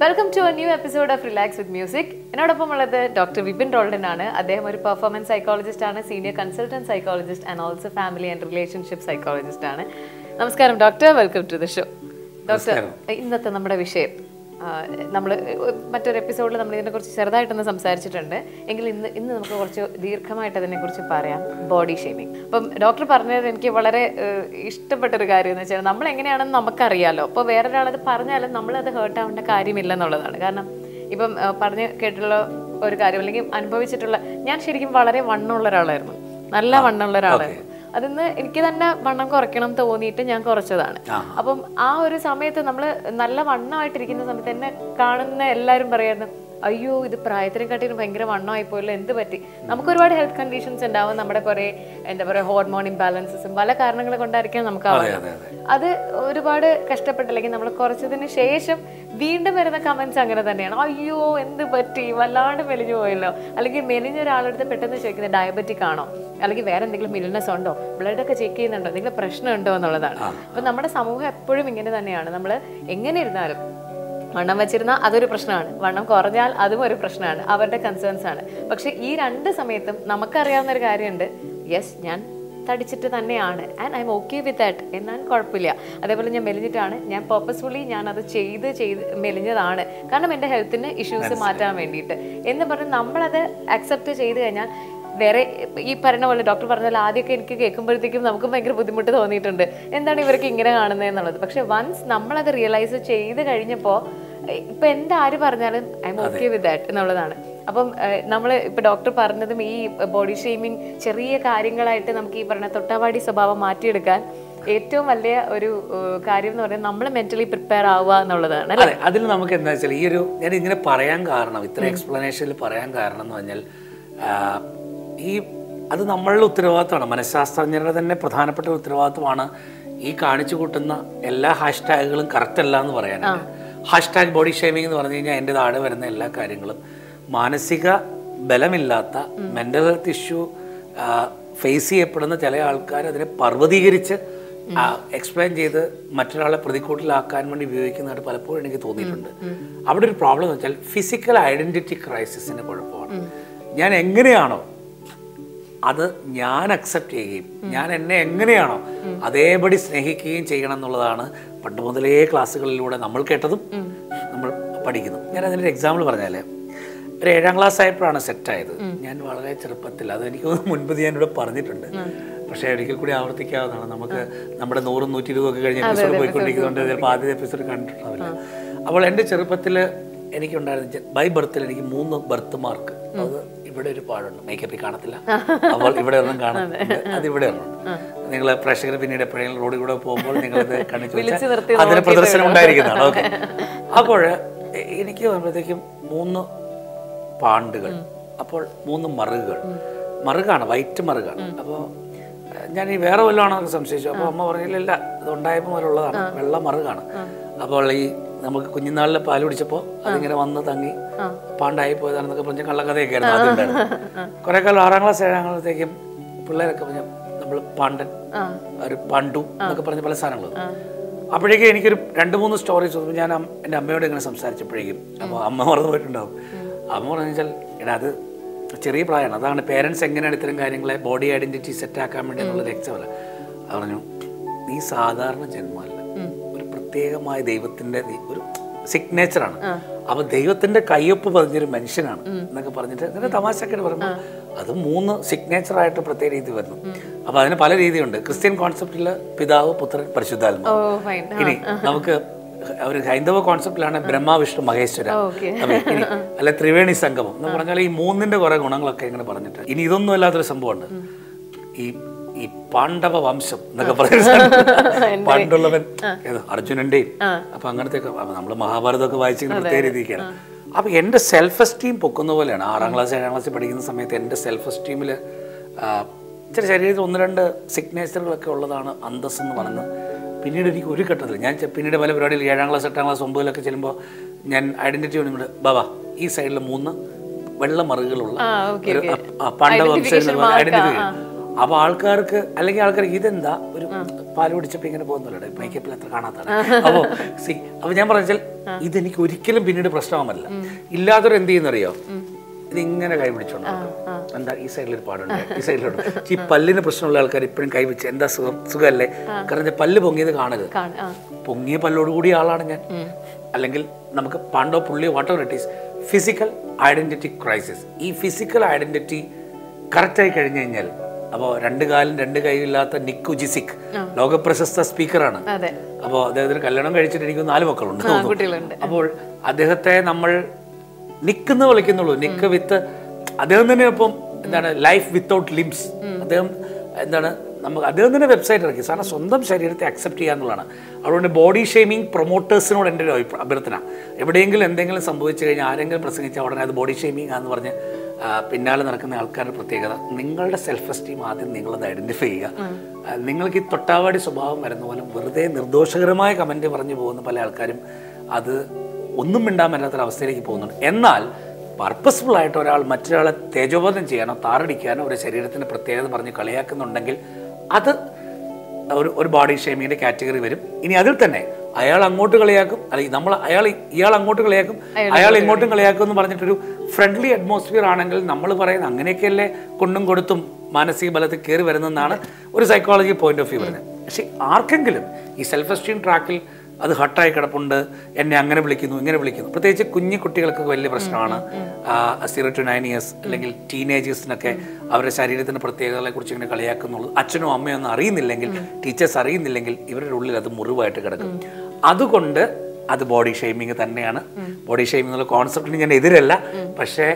Welcome to a new episode of relax with music എന്നോടൊപ്പം ഉള്ളത് doctor Vipin Roldan ആണ് അദ്ദേഹം ഒരു പെർഫോമൻസ് സൈക്കോളജിസ്റ്റ് ആണ് senior consultant psychologist and also family and relationship psychologist ആണ് നമസ്കാരം doctor welcome to the show doctor ഇന്നത്തെ നമ്മുടെ വിഷയം നമ്മൾ മറ്റൊരു എപ്പിസോഡിൽ നമ്മൾ ഇതിനെക്കുറിച്ച് ചെറുതായിട്ടൊന്ന് സംസാരിച്ചിട്ടുണ്ട് എങ്കിൽ ഇന്ന് ഇന്ന് നമുക്ക് കുറച്ച് ദീർഘമായിട്ട് അതിനെക്കുറിച്ച് പറയാം ബോഡി ഷേമിങ് അപ്പം ഡോക്ടർ പറഞ്ഞത് എനിക്ക് വളരെ ഏഹ്, ഇഷ്ടപ്പെട്ട ഒരു കാര്യം എന്ന് വെച്ചാൽ നമ്മൾ എങ്ങനെയാണെന്ന് നമുക്കറിയാലോ അപ്പോൾ വേറൊരാളത് പറഞ്ഞാലും നമ്മളത് ഹേർട്ട് ആവേണ്ട കാര്യമില്ല എന്നുള്ളതാണ് കാരണം ഇപ്പം ഏഹ്, പറഞ്ഞ് കേട്ടിട്ടുള്ള ഒരു കാര്യം അല്ലെങ്കിൽ അനുഭവിച്ചിട്ടുള്ള ഞാൻ ശരിക്കും വളരെ വണ്ണമുള്ള ഒരാളായിരുന്നു നല്ല വണ്ണമുള്ള ഒരാളായിരുന്നു അതിന്ന് എനിക്ക് തന്നെ വണ്ണം കുറയ്ക്കണം തോന്നിയിട്ട് ഞാൻ കുറച്ചതാണ് അപ്പം ആ ഒരു സമയത്ത് നമ്മൾ നല്ല വണ്ണമായിട്ടിരിക്കുന്ന സമയത്ത് എന്നെ കാണുന്ന എല്ലാവരും പറയായിരുന്നു അയ്യോ ഇത് പ്രായത്തിനെക്കാട്ടിലും ഭയങ്കര വണ്ണമായി പോയല്ലോ എന്ത് പറ്റി നമുക്ക് ഒരുപാട് ഹെൽത്ത് കണ്ടീഷൻസ് ഉണ്ടാവും നമ്മുടെ കുറെ എന്താ പറയുക ഹോർമോൺ ഇംബാലൻസസും പല കാരണങ്ങൾ കൊണ്ടായിരിക്കാം നമുക്ക് ആവുന്നത് അത് ഒരുപാട് കഷ്ടപ്പെട്ടല്ലെങ്കിൽ നമ്മൾ കുറച്ചതിന് ശേഷം വീണ്ടും വരുന്ന കമന്റ്സ് അങ്ങനെ തന്നെയാണ് അയ്യോ എന്ത് പറ്റി വല്ലാണ്ട് മെലിഞ്ഞു പോയല്ലോ അല്ലെങ്കിൽ മെലിഞ്ഞ ഒരാളെടുത്ത് പെട്ടെന്ന് ചോദിക്കുന്നത് ഡയബറ്റിക് ആണോ അല്ലെങ്കിൽ വേറെ എന്തെങ്കിലും മിൽനസ് ഉണ്ടോ ബ്ലഡ് ഒക്കെ ചെക്ക് ചെയ്യുന്നുണ്ടോ എന്തെങ്കിലും പ്രശ്നം ഉണ്ടോ എന്നുള്ളതാണ് അപ്പൊ നമ്മുടെ സമൂഹം എപ്പോഴും ഇങ്ങനെ തന്നെയാണ് നമ്മൾ എങ്ങനെ ഇരുന്നാലും വണ്ണം വെച്ചിരുന്നാൽ അതൊരു പ്രശ്നമാണ് വണ്ണം കുറഞ്ഞാൽ അതും ഒരു പ്രശ്നമാണ് അവരുടെ കൺസേൺസ് ആണ് പക്ഷെ ഈ രണ്ട് സമയത്തും നമുക്കറിയാവുന്ന ഒരു കാര്യമുണ്ട് യെസ് ഞാൻ തടിച്ചിട്ട് തന്നെയാണ് and I'm okay with that എന്നാൽ കുഴപ്പമില്ല അതേപോലെ ഞാൻ മെലിഞ്ഞിട്ടാണ് ഞാൻ പർപ്പസ്ഫുള്ളി ഞാൻ അത് ചെയ്ത് ചെയ്ത് മെലിഞ്ഞതാണ് കാരണം എൻ്റെ ഹെൽത്തിന് ഇഷ്യൂസ് മാറ്റാൻ വേണ്ടിയിട്ട് എന്ന് പറഞ്ഞ് നമ്മളത് അക്സെപ്റ്റ് ചെയ്ത് കഴിഞ്ഞാൽ വേറെ ഈ പറയുന്ന പോലെ ഡോക്ടർ പറഞ്ഞ പോലെ ആദ്യമൊക്കെ എനിക്ക് കേൾക്കുമ്പോഴത്തേക്കും നമുക്ക് ഭയങ്കര ബുദ്ധിമുട്ട് തോന്നിയിട്ടുണ്ട് എന്താണ് ഇവർക്ക് ഇങ്ങനെ കാണുന്നത് എന്നുള്ളത് പക്ഷെ വൺസ് നമ്മളത് റിയലൈസ് ചെയ്ത് കഴിഞ്ഞപ്പോൾ ഇപ്പൊ എന്ത് ആര് പറഞ്ഞാലും I'm okay with that എന്നുള്ളതാണ് അപ്പം നമ്മൾ ഇപ്പൊ ഡോക്ടർ പറഞ്ഞതും ഈ ബോഡി ഷെയ്മിങ് ചെറിയ കാര്യങ്ങളായിട്ട് നമുക്ക് ഈ പറഞ്ഞ തൊട്ടാവാടി സ്വഭാവം മാറ്റിയെടുക്കാൻ ഏറ്റവും വലിയ ഒരു ഏഹ്, കാര്യം എന്ന് പറയുന്നത് നമ്മൾ മെന്റലി പ്രിപ്പയർ ആവുക എന്നുള്ളതാണ് അല്ലേ അതെ അതിൽ നമുക്ക് എന്താ വെച്ചാൽ ഈ ഒരു ഞാൻ ഇങ്ങനെ പറയാൻ കാരണം ഇത്ര എക്സ്പ്ലനേഷനിൽ പറയാൻ കാരണം എന്ന് പറഞ്ഞാൽ ആ, ഈ അത് നമ്മളുടെ ഉത്തരവാദിത്തമാണ് മനഃശാസ്ത്രജ്ഞരുടെ തന്നെ പ്രധാനപ്പെട്ട ഒരു ഉത്തരവാദിത്തമാണ് ഈ കാണിച്ചു കൂട്ടുന്ന എല്ലാ ഹാഷ്ടാഗുകളും കറക്റ്റ് അല്ല എന്ന് പറയാനാണ് ഹാഷ്ടാഗ് ബോഡി ഷേമിംഗ് എന്ന് പറഞ്ഞു കഴിഞ്ഞാൽ എൻ്റെ താഴെ വരുന്ന എല്ലാ കാര്യങ്ങളും മാനസിക ബലമില്ലാത്ത മെൻ്റൽ ഹെൽത്ത് ഇഷ്യൂ ഫേസ് ചെയ്യപ്പെടുന്ന ചില ആൾക്കാർ അതിനെ പർവ്വതീകരിച്ച് എക്സ്പ്ലെയിൻ ചെയ്ത് മറ്റൊരാളെ പ്രതിക്കൂട്ടിലാക്കാൻ വേണ്ടി ഉപയോഗിക്കുന്നതായിട്ട് പലപ്പോഴും എനിക്ക് തോന്നിയിട്ടുണ്ട് അവിടെ ഒരു പ്രോബ്ലം എന്ന് വെച്ചാൽ ഫിസിക്കൽ ഐഡന്റിറ്റി ക്രൈസിസിന്റെ കുഴപ്പമാണ് ഞാൻ എങ്ങനെയാണോ അത് ഞാൻ അക്സെപ്റ്റ് ചെയ്യുകയും ഞാൻ എന്നെ എങ്ങനെയാണോ അതേപടി സ്നേഹിക്കുകയും ചെയ്യണം എന്നുള്ളതാണ് പണ്ട് മുതലേ ക്ലാസ്സുകളിലൂടെ നമ്മൾ കേട്ടതും നമ്മൾ പഠിക്കുന്നു ഞാൻ അതിനൊരു എക്സാമ്പിൾ പറഞ്ഞാൽ ഒരു ഏഴാം ക്ലാസ് ആയപ്പോഴാണ് സെറ്റായത് ഞാൻ വളരെ ചെറുപ്പത്തിൽ അത് എനിക്ക് തോന്നുന്നു മുൻപ് ഞാനിവിടെ പറഞ്ഞിട്ടുണ്ട് പക്ഷേ ഒരിക്കൽ കൂടി ആവർത്തിക്കാവുന്നതാണ് നമുക്ക് നമ്മുടെ നൂറും നൂറ്റി ഇരുപതൊക്കെ കഴിഞ്ഞ എപ്പിസോഡ് പോയിക്കൊണ്ടിരിക്കുന്നതുകൊണ്ട് ചിലപ്പോൾ ആദ്യത്തെ എപ്പിസോഡ് കണ്ടിട്ടുണ്ടാവില്ല അപ്പോൾ എൻ്റെ ചെറുപ്പത്തിൽ എനിക്കുണ്ടായിരുന്ന ബൈ ബർത്തിൽ എനിക്ക് മൂന്ന് ബർത്ത് മാർക്ക് അത് ഇവിടെ ഒരു പാടുണ്ട് മേക്കപ്പിൽ കാണത്തില്ല അപ്പോൾ ഇവിടെ ഒന്നും കാണുന്നുണ്ട് അത് ഇവിടെ ഒരെണ്ണം നിങ്ങൾ പ്രേക്ഷകർ പിന്നീട് എപ്പോഴെങ്കിലും റോഡിൽ കൂടെ പോകുമ്പോൾ നിങ്ങളത് കണിച്ചു വിളിച്ച് നിർത്തി വെച്ചാൽ അതിന് പ്രദർശനം ഉണ്ടായിരിക്കുന്നതാണ് ഓക്കെ അപ്പോൾ എനിക്ക് വരുമ്പോഴത്തേക്കും മൂന്ന് പാണ്ടുകൾ അപ്പോൾ മൂന്ന് മറുകുകൾ മറുകാണ് വൈറ്റ് മറുകാണ് അപ്പോൾ ഞാൻ ഈ വേറെ വല്ലതാണോ എന്ന് സംശയിച്ചു അപ്പോൾ അമ്മ പറഞ്ഞില്ല ഇത് ഉണ്ടായപ്പോൾ മുതലുള്ളതാണ് വെള്ള മറുകാണ് അപ്പോൾ ഈ നമുക്ക് കുഞ്ഞുനാളിൽ പാല് കുടിച്ചപ്പോൾ അതിങ്ങനെ വന്ന് തങ്ങി പാണ്ടായി പോയതാണെന്നൊക്കെ പറഞ്ഞ കള്ളക്കഥയൊക്കെ ആയിരുന്നു ആദ്യം ഉണ്ടായിരുന്നത്. കുറെ കാലം ആറാം ക്ലാസ് ഏഴാം ക്ലാസ്സത്തേക്കും പിള്ളേരൊക്കെ പറഞ്ഞ നമ്മൾ പാണ്ടൻ ഒരു പണ്ടു എന്നൊക്കെ പറഞ്ഞ പല സാധനങ്ങൾ അപ്പോഴേക്കും എനിക്കൊരു രണ്ട് മൂന്ന് സ്റ്റോറീസ് വന്നപ്പോൾ ഞാൻ അം- എൻ്റെ അമ്മയോട് ഇങ്ങനെ സംസാരിച്ചപ്പോഴേക്കും അപ്പോൾ അമ്മ മറന്നു പോയിട്ടുണ്ടാവും അമ്മ പറഞ്ഞു വെച്ചാൽ എടാ അത് ചെറിയ പ്രായമാണ് അതാണ് പേരൻസ് എങ്ങനെയാണ് ഇത്തരം കാര്യങ്ങളെ ബോഡി ഐഡന്റിറ്റി സെറ്റ് ആക്കാൻ വേണ്ടി എന്നുള്ളത് എക്സാമല്ല അത് പറഞ്ഞു നീ സാധാരണ ജന്മമല്ല ഒരു പ്രത്യേകമായ ദൈവത്തിന്റെ നീ- ഒരു സിഗ്നേച്ചറാണ് അപ്പൊ ദൈവത്തിന്റെ കയ്യൊപ്പ് പറഞ്ഞൊരു മനുഷ്യനാണ് എന്നൊക്കെ പറഞ്ഞിട്ട് അങ്ങനെ തമാശക്കായിട്ട് പറയുമ്പോൾ അത് മൂന്ന് സിഗ്നേച്ചർ ആയിട്ട് പ്രത്യേക രീതി വരുന്നു അപ്പൊ അതിന് പല രീതിയുണ്ട് ക്രിസ്ത്യൻ കോൺസെപ്റ്റിൽ പിതാവ് പുത്രൻ പരിശുദ്ധാത്മാവ് ഓ ഫൈൻ ഇനി നമുക്ക് ഒരു ഹൈന്ദവ കോൺസെപ്റ്റിലാണ് ബ്രഹ്മ വിഷ്ണു മഹേശ്വര ഓക്കെ അതെ, ഇനി അല്ല ത്രിവേണി സംഗമം എന്ന് പറഞ്ഞാൽ ഈ മൂന്നിന്റെ കുറെ ഗുണങ്ങളൊക്കെ ഇങ്ങനെ പറഞ്ഞിട്ട് ഇനി ഇതൊന്നും അല്ലാത്തൊരു സംഭവമുണ്ട് ഈ ഈ പാണ്ഡവ വംശം എന്നൊക്കെ പറയുന്നത് പണ്ടുള്ളവൻ ഏതോ അർജുനന്റെയും അപ്പൊ അങ്ങനത്തെ നമ്മൾ മഹാഭാരതമൊക്കെ വായിച്ചിങ്ങനെ പ്രത്യേക രീതിക്കാണ് അപ്പൊ എന്റെ സെൽഫ് എസ്റ്റീം പൊക്കുന്ന പോലെയാണ് ആറാം ക്ലാസ് ഏഴാം ക്ലാസ്സിൽ പഠിക്കുന്ന സമയത്ത് എന്റെ സെൽഫ് എസ്റ്റീമിൽ ഇച്ചിരി ശരീരത്തിൽ ഒന്ന് രണ്ട് സിഗ്നേച്ചറുകളൊക്കെ ഉള്ളതാണ് അന്തസ് എന്ന് പറയുന്നത് പിന്നീട് എനിക്ക് ഒരു ഘട്ടത്തിൽ ഞാൻ ചെ- പിന്നീട് പല പരിപാടിയിൽ ഏഴാം ക്ലാസ് എട്ടാം ക്ലാസ് ഒമ്പതിലൊക്കെ ചെല്ലുമ്പോൾ ഞാൻ ഐഡന്റിറ്റി വേണ്ടി ബാബാ ഈ സൈഡിൽ മൂന്ന് വെള്ള മറുകളുള്ള ആ ഓക്കെ ഒരു അ- ആ, പാണ്ഡവ വംശം ഐഡന്റിഫൈ അപ്പൊ ആൾക്കാർക്ക് അല്ലെങ്കിൽ ആൾക്കാർക്ക് ഇതെന്താ ഒരു പാല് കുടിച്ചപ്പോ ഇങ്ങനെ പോകുന്നല്ലോ മേക്കപ്പിൽ അത്ര കാണാത്താണ് അപ്പോ സി അപ്പൊ ഞാൻ പറഞ്ഞാൽ ഇതെനിക്ക് ഒരിക്കലും പിന്നീട് പ്രശ്നമാമല്ല ഇല്ലാത്തവർ എന്ത് ചെയ്യുന്നറിയോ ഇതിങ്ങനെ കൈ പിടിച്ചോണ്ട് നടക്കും. എന്താ ഈ സൈഡിൽ ഒരു പാടുണ്ട് ഈ സൈഡിലുണ്ട് ഈ പല്ലിന് പ്രശ്നമുള്ള ആൾക്കാർ ഇപ്പോഴും കൈ വെച്ച് എന്താ സുഖം സുഖമല്ലേ കാരണം ഞാൻ പല്ല് പൊങ്ങിയത് കാണരുത് കാണ- ആ. പൊങ്ങിയ പല്ലോട് കൂടിയ ആളാണ് ഞാൻ അല്ലെങ്കിൽ നമുക്ക് പാണ്ടോ പുള്ളിയോ water it is physical identity crisis ഈ ഫിസിക്കൽ ഐഡന്റിറ്റി കറക്റ്റായി കഴിഞ്ഞു കഴിഞ്ഞാൽ അപ്പോൾ രണ്ട് കാലും രണ്ട് കൈയില്ലാത്ത നിക്കു ജിസിക് ലോകപ്രശസ്ത സ്പീക്കറാണ് അതെ അപ്പോൾ അദ്ദേഹത്തിന് കല്യാണം കഴിച്ചിട്ട് എനിക്ക് നാല് മക്കളുണ്ട് തോന്നുന്നു. കുട്ടികളുണ്ട് അപ്പോൾ അദ്ദേഹത്തെ നമ്മൾ നിക്കെന്ന് വിളിക്കുന്നുള്ളൂ നിക്ക് വിത്ത് അദ്ദേഹം തന്നെ ഇപ്പം എന്താണ് ലൈഫ് വിത്തൗട്ട് ലിംസ് അദ്ദേഹം എന്താണ് നമുക്ക് അദ്ദേഹം തന്നെ വെബ്സൈറ്റ് ഇറക്കി സാറിന് സ്വന്തം ശരീരത്തെ അക്സെപ്റ്റ് ചെയ്യാന്നുള്ളതാണ് അതുകൊണ്ട് ബോഡി ഷെയ്മിങ് പ്രൊമോട്ടേഴ്സിനോട് എൻ്റെ ഒരു അഭിപ്രായ- അഭ്യർത്ഥന എവിടെയെങ്കിലും എന്തെങ്കിലും സംഭവിച്ചു കഴിഞ്ഞാൽ ആരെങ്കിലും പ്രസംഗിച്ചാൽ ഉടനെ അത് ബോഡി ഷെയ്മിങ് ആണെന്ന് പറഞ്ഞ് ആ, പിന്നാലെ നടക്കുന്ന ആൾക്കാരുടെ പ്രത്യേകത നിങ്ങളുടെ സെൽഫ് എസ്റ്റീം ആദ്യം നിങ്ങളത് ഐഡന്റിഫൈ ചെയ്യുക ആ, നിങ്ങൾക്ക് ഈ തൊട്ടാവാടി സ്വഭാവം വരുന്ന പോലെ വെറുതെ നിർദോഷകരമായ കമൻറ്റ് പറഞ്ഞു പോകുന്ന പല ആൾക്കാരും അത് ഒന്നും മിണ്ടാൻ പറ്റാത്തൊരവസ്ഥയിലേക്ക് പോകുന്നുണ്ട് എന്നാൽ പർപ്പസ്ഫുൾ ആയിട്ട് ഒരാൾ മറ്റൊരാളെ തേജോബോധം ചെയ്യാനോ താറടിക്കാനോ ഒരു ശരീരത്തിൻ്റെ പ്രത്യേകത പറഞ്ഞ് കളിയാക്കുന്നുണ്ടെങ്കിൽ അത് ഒരു ഒരു ബോഡി ഷേമിങ്ങിന്റെ കാറ്റഗറി വരും ഇനി അതിൽ തന്നെ അയാൾ അങ്ങോട്ട് കളിയാക്കും അല്ലെങ്കിൽ നമ്മൾ അയാൾ ഇയാൾ അങ്ങോട്ട് കളിയാക്കും അയാൾ ഇങ്ങോട്ടും കളിയാക്കും എന്ന് പറഞ്ഞിട്ടൊരു ഫ്രണ്ട്ലി അറ്റ്മോസ്ഫിയർ ആണെങ്കിൽ നമ്മൾ പറയുന്നത് അങ്ങനെയൊക്കെയല്ലേ കൊണ്ടും കൊടുത്തും മാനസിക ബലത്തിൽ കയറി വരുന്നതെന്നാണ് ഒരു സൈക്കോളജി പോയിന്റ് ഓഫ് വ്യൂ പറയുന്നത് പക്ഷേ ആർക്കെങ്കിലും ഈ സെൽഫ് എസ്റ്റീം ട്രാക്കിൽ അത് ഹട്ടായി കിടപ്പുണ്ട് എന്നെ അങ്ങനെ വിളിക്കുന്നു ഇങ്ങനെ വിളിക്കുന്നു പ്രത്യേകിച്ച് കുഞ്ഞു കുട്ടികൾക്ക് വലിയ പ്രശ്നമാണ് സീറോ ടു നയൻ ഇയേഴ്സ് അല്ലെങ്കിൽ ടീനേജേഴ്സിനൊക്കെ അവരുടെ ശരീരത്തിന്റെ പ്രത്യേകതകളെ കുറിച്ച് ഇങ്ങനെ കളിയാക്കുന്നുള്ളൂ അച്ഛനോ അമ്മയോ ഒന്നും അറിയുന്നില്ലെങ്കിൽ ടീച്ചേഴ്സ് അറിയുന്നില്ലെങ്കിൽ ഇവരുടെ ഉള്ളിൽ അത് മുറിവായിട്ട് കിടക്കും അതുകൊണ്ട് അത് ബോഡി ഷെയ്മിങ് തന്നെയാണ് ബോഡി ഷെയ്മിങ് എന്നുള്ള കോൺസെപ്റ്റിന് ഞാൻ എതിരല്ല പക്ഷേ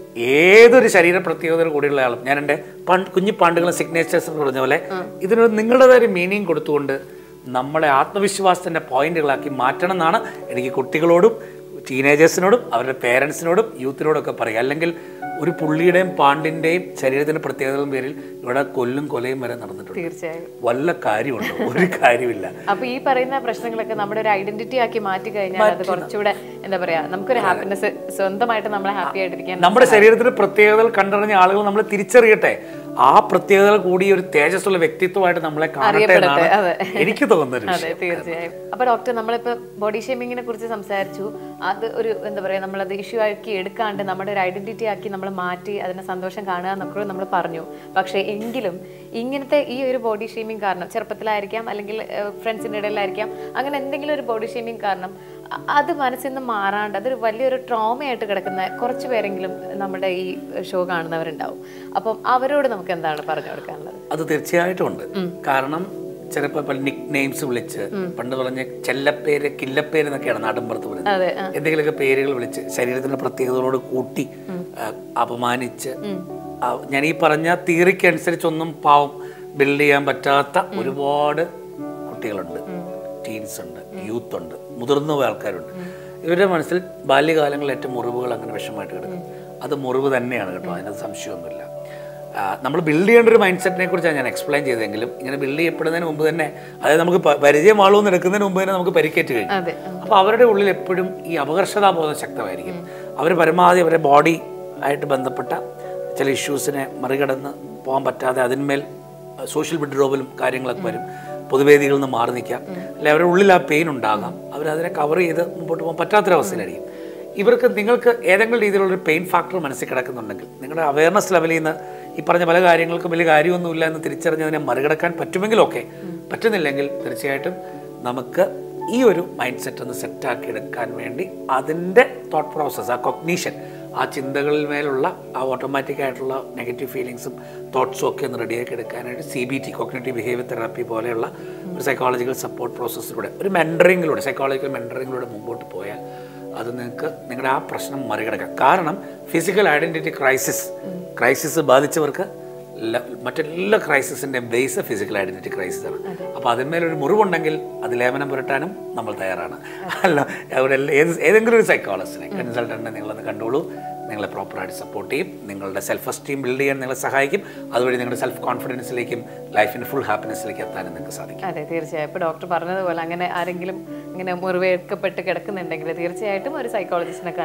ഏതൊരു ശരീര പ്രത്യേകതയോട് കൂടിയുള്ള ആളും ഞാൻ എൻ്റെ പണ്ട് കുഞ്ഞു പാണ്ടുകളും സിഗ്നേച്ചേഴ്സ് പറഞ്ഞ പോലെ ഇതിനൊരു നിങ്ങളുടേതായ ഒരു മീനിങ് കൊടുത്തുകൊണ്ട് നമ്മളെ ആത്മവിശ്വാസത്തിന്റെ പോയിന്റുകളാക്കി മാറ്റണം എന്നാണ് എനിക്ക് കുട്ടികളോടും ടീനേജേഴ്സിനോടും അവരുടെ പേരൻസിനോടും യൂത്തിനോടും ഒക്കെ പറയുക അല്ലെങ്കിൽ ഒരു പുള്ളിയുടെയും പാണ്ടിന്റെയും ശരീരത്തിന്റെ പ്രത്യേകതകളും പേരിൽ ഇവിടെ കൊല്ലും കൊലയും വരെ നടന്നിട്ടുണ്ട് തീർച്ചയായും വല്ല കാര്യമുണ്ടോ ഒരു കാര്യമില്ല അപ്പൊ ഈ പറയുന്ന പ്രശ്നങ്ങളൊക്കെ നമ്മുടെ ഒരു ഐഡന്റിറ്റി ആക്കി മാറ്റി കഴിഞ്ഞാൽ അത് കുറച്ചുകൂടെ എന്താ പറയാ നമുക്കൊരു ഹാപ്പിനെസ് സ്വന്തമായിട്ട് നമ്മളെ ഹാപ്പി ആയിട്ടിരിക്കാൻ നമ്മുടെ ശരീരത്തിന്റെ പ്രത്യേകതകൾ കണ്ടറിഞ്ഞ ആളുകൾ നമ്മൾ തിരിച്ചറിയട്ടെ ആ പ്രത്യേകതകൾ കൂടി ഒരു തേജസ്സുള്ള വ്യക്തിത്വമായിട്ട് നമ്മളെ കാണട്ടെ എന്നാണ് അതെ. എനിക്ക് തോന്നുന്നത് അതെ തീർച്ചയായും അപ്പൊ ഡോക്ടർ നമ്മളിപ്പോ ബോഡി ഷേമിങ്ങിനെ കുറിച്ച് സംസാരിച്ചു അത് ഒരു എന്താ പറയാ നമ്മളത് ഇഷ്യൂ ആക്കി എടുക്കാണ്ട് നമ്മുടെ ഒരു ഐഡന്റിറ്റി ആക്കി നമ്മൾ മാറ്റി അതിനെ സന്തോഷം കാണുക എന്നൊക്കെ നമ്മൾ പറഞ്ഞു പക്ഷേ എങ്കിലും ഇങ്ങനത്തെ ഈ ഒരു ബോഡി ഷേമിങ് കാരണം ചെറുപ്പത്തിലായിരിക്കാം അല്ലെങ്കിൽ ഫ്രണ്ട്സിൻ്റെ ഇടയിലായിരിക്കാം അങ്ങനെ എന്തെങ്കിലും ഒരു ബോഡി ഷേമിങ് കാരണം അ- അത് മനസ്സിൽ നിന്ന് മാറാണ്ട് അതൊരു വലിയൊരു ട്രോമയായിട്ട് കിടക്കുന്ന കുറച്ച് പേരെങ്കിലും നമ്മുടെ ഈ ഷോ കാണുന്നവരുണ്ടാവും അപ്പം അവരോട് നമുക്ക് എന്താണ് പറഞ്ഞു കൊടുക്കാനുള്ളത് അത് തീർച്ചയായിട്ടും ഉണ്ട് കാരണം ചിലപ്പോൾ നിക് നെയിംസ് വിളിച്ച് പണ്ട് പറഞ്ഞ ചെല്ലപ്പേര് കില്ലപ്പേര് എന്നൊക്കെയാണ് നാട്ടിൻപുറത്ത് പറയുന്നത് അതെ ആ. എന്തെങ്കിലുമൊക്കെ പേരുകൾ വിളിച്ച് ശരീരത്തിന്റെ പ്രത്യേകതകളോട് കൂട്ടി ആ, അപമാനിച്ച് ആ, ഞാൻ ഈ പറഞ്ഞ തിയറിക്ക് അനുസരിച്ചൊന്നും പാവം ബിൽഡ് ചെയ്യാൻ പറ്റാത്ത ഒരുപാട് കുട്ടികളുണ്ട് ടീൻസ് ഉണ്ട് യൂത്ത് ഉണ്ട് മുതിർന്ന പോയ ആൾക്കാരുണ്ട് ഇവരുടെ മനസ്സിൽ ബാല്യകാലങ്ങളിൽ ഏറ്റവും മുറിവുകൾ അങ്ങനെ വിഷമമായിട്ട് കിടക്കും അത് മുറിവ് തന്നെയാണ് കേട്ടോ അതിനകത്ത് സംശയമൊന്നുമില്ല നമ്മൾ ബിൽഡ് ചെയ്യേണ്ട ഒരു മൈൻഡ് സെറ്റിനെ കുറിച്ചാണ് ഞാൻ എക്സ്പ്ലെയിൻ ചെയ്തെങ്കിലും ഇങ്ങനെ ബിൽഡ് ചെയ്യപ്പെടുന്നതിന് മുമ്പ് തന്നെ അതായത് നമുക്ക് പ- പരിചയം ആളുമെന്ന് എടുക്കുന്നതിന് മുമ്പ് തന്നെ നമുക്ക് പരിക്കേറ്റ് കഴിഞ്ഞു അതെ അപ്പോൾ അവരുടെ ഉള്ളിൽ എപ്പോഴും ഈ അപകർഷതാബോധം ശക്തമായിരിക്കും അവർ പരമാവധി അവരുടെ ബോഡി ആയിട്ട് ബന്ധപ്പെട്ട ചില ഇഷ്യൂസിനെ മറികടന്ന് പോകാൻ പറ്റാതെ അതിന്മേൽ സോഷ്യൽ വിഡ്രോവലും കാര്യങ്ങളൊക്കെ വരും പൊതുവേദികളിൽ നിന്ന് മാറി നിൽക്കാം അല്ലെ അവരുടെ ഉള്ളിൽ ആ പെയിൻ ഉണ്ടാകാം അവരതിനെ കവർ ചെയ്ത് മുമ്പോട്ട് പോകാൻ പറ്റാത്തൊരവസ്ഥയിലായിരിക്കും ഇവർക്ക് നിങ്ങൾക്ക് ഏതെങ്കിലും രീതിയിലുള്ള ഒരു പെയിൻ ഫാക്ടർ മനസ്സിൽ കിടക്കുന്നുണ്ടെങ്കിൽ നിങ്ങളുടെ അവയർനെസ് ലെവലിൽ നിന്ന് ഈ പറഞ്ഞ പല കാര്യങ്ങൾക്കും വലിയ കാര്യമൊന്നുമില്ല എന്ന് തിരിച്ചറിഞ്ഞതിനെ മറികടക്കാൻ പറ്റുമെങ്കിലൊക്കെ പറ്റുന്നില്ലെങ്കിൽ തീർച്ചയായിട്ടും നമുക്ക് ഈ ഒരു മൈൻഡ് സെറ്റ് ഒന്ന് സെറ്റാക്കി എടുക്കാൻ വേണ്ടി അതിൻ്റെ തോട്ട് പ്രോസസ്സ് ആ കൊഗ്നീഷൻ ആ ചിന്തകളിൽ മേലുള്ള ആ ഓട്ടോമാറ്റിക് ആയിട്ടുള്ള നെഗറ്റീവ് ഫീലിങ്സും തോട്ട്സും ഒക്കെ ഒന്ന് റെഡിയാക്കി എടുക്കാനായിട്ട് C B T cognitive behaviour therapy പോലെയുള്ള ഒരു സൈക്കോളജിക്കൽ സപ്പോർട്ട് പ്രോസസ്സിലൂടെ ഒരു മെൻറ്ററിങ്ങിലൂടെ സൈക്കോളജിക്കൽ മെൻറ്ററിങ്ങിലൂടെ മുമ്പോട്ട് പോയാൽ അത് നിങ്ങൾക്ക് നിങ്ങളുടെ ആ പ്രശ്നം മറികടക്കാം കാരണം ഫിസിക്കൽ ഐഡൻറ്റിറ്റി ക്രൈസിസ് ക്രൈസിസ് ബാധിച്ചവർക്ക് ല- മറ്റെല്ലാ ക്രൈസിസിൻ്റെയും ബേസ് ഫിസിക്കൽ ഐഡൻറ്റിറ്റി ക്രൈസിസ് ആണ് അപ്പോൾ അതിന്മേലൊരു മുറിവുണ്ടെങ്കിൽ അത് ലേപനം പുരട്ടാനും നമ്മൾ തയ്യാറാണ് അല്ല അവിടെ ഏത് ഏതെങ്കിലും ഒരു സൈക്കോളജിസ്റ്റിനെ കൺസൾട്ടൻറ്റിനെ നിങ്ങളൊന്ന് കണ്ടോളൂ നിങ്ങളെ പ്രോപ്പറായിട്ട് സപ്പോർട്ട് ചെയ്യും നിങ്ങളുടെ സെൽഫ് എസ്റ്റീം ബിൽഡ് ചെയ്യാൻ നിങ്ങളെ സഹായിക്കും അതുവഴി നിങ്ങളുടെ സെൽഫ് കോൺഫിഡൻസിലേക്കും ലൈഫിൻ്റെ ഫുൾ ഹാപ്പിനെസ്സിലേക്ക് എത്താനും നിങ്ങൾക്ക് സാധിക്കും അതെ തീർച്ചയായും ഇപ്പോൾ ഡോക്ടർ പറഞ്ഞതുപോലെ അങ്ങനെ ആരെങ്കിലും ഇങ്ങനെ മുറിവേൽക്കപ്പെട്ട് കിടക്കുന്നുണ്ടെങ്കിൽ തീർച്ചയായിട്ടും ഒരു സൈക്കോളജിസ്റ്റിനെ കണ്ട്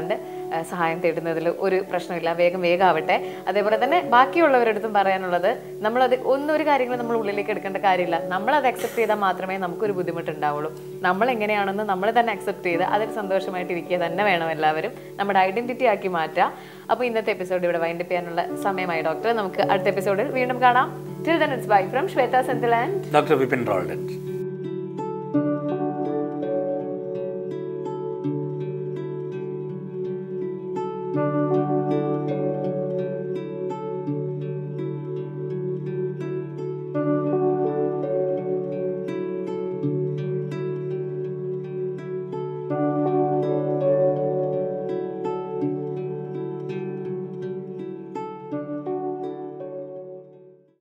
ആ, സഹായം തേടുന്നതിൽ ഒരു പ്രശ്നമില്ല വേഗം വേഗം ആവട്ടെ അതേപോലെ തന്നെ ബാക്കിയുള്ളവരടുത്തും പറയാനുള്ളത് നമ്മളത് ഒന്നും ഒരു കാര്യങ്ങൾ നമ്മൾ ഉള്ളിലേക്ക് എടുക്കേണ്ട കാര്യമില്ല നമ്മളത് അക്സെപ്റ്റ് ചെയ്താൽ മാത്രമേ നമുക്കൊരു ബുദ്ധിമുട്ടുണ്ടാവുള്ളൂ നമ്മൾ എങ്ങനെയാണെന്ന് നമ്മൾ തന്നെ അക്സെപ്റ്റ് ചെയ്ത് അതിൽ സന്തോഷമായിട്ട് ഇരിക്കുക തന്നെ വേണം എല്ലാവരും നമ്മുടെ ഐഡന്റിറ്റി ആക്കി മാറ്റുക അപ്പോൾ ഇന്നത്തെ എപ്പിസോഡ് ഇവിടെ വൈൻഡപ്പ് ചെയ്യാനുള്ള സമയമായി ഡോക്ടർ നമുക്ക് അടുത്ത എപ്പിസോഡിൽ വീണ്ടും കാണാം till then it's bye from Shweta Senthil and doctor Vipin Roldan